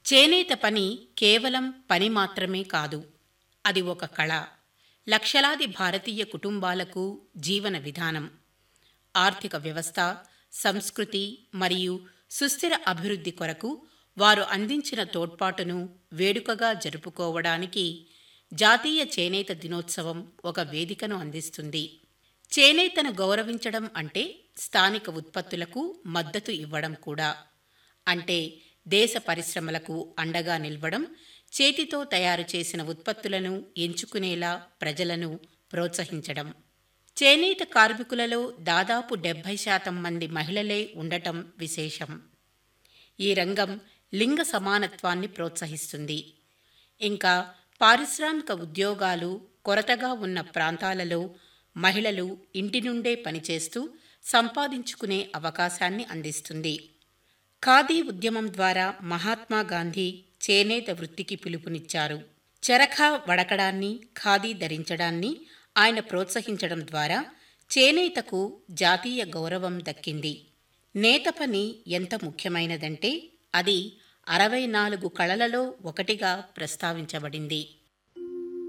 చేనేత పని కేవలం పని మాత్రమే కాదు అది ఒక కళ లక్షలాది భారతీయ కుటుంబాలకు జీవన విధానం ఆర్థిక వ్యవస్థ సంస్కృతి మరియు సుస్థిర అభివృద్ధి కొరకు వారు అందించిన తోడ్పాటును వేడుకగా జరుపుకోవడానికి జాతీయ చేనేత దినోత్సవం ఒక వేదికను అందిస్తుంది చేనేతను గౌరవించడం అంటే స్థానిక ఉత్పత్తులకు మద్దతు ఇవ్వడం కూడా అంటే దేశ పరిశ్రమలకు అండగా నిలవడం చేతితో తయారు చేసిన ఉత్పత్తులను ఎంచుకునేలా ప్రజలను ప్రోత్సహించడం చేనేత కార్మికులలో దాదాపు డెబ్భై శాతం మంది మహిళలే ఉండటం విశేషం ఈ రంగం లింగ సమానత్వాన్ని ప్రోత్సహిస్తుంది ఇంకా పారిశ్రామిక ఉద్యోగాలు కొరతగా ఉన్న ప్రాంతాలలో మహిళలు ఇంటి నుండే పనిచేస్తూ సంపాదించుకునే అవకాశాన్ని అందిస్తుంది ఖాదీ ఉద్యమం ద్వారా మహాత్మా గాంధీ చేనేత వృత్తికి పిలుపునిచ్చారు చరఖా వడకడాన్ని ఖాదీ ధరించడాన్ని ఆయన ప్రోత్సహించడం ద్వారా చేనేతకు జాతీయ గౌరవం దక్కింది నేత పని ఎంత ముఖ్యమైనదంటే అది అరవై నాలుగు కళలలో ఒకటిగా ప్రస్తావించబడింది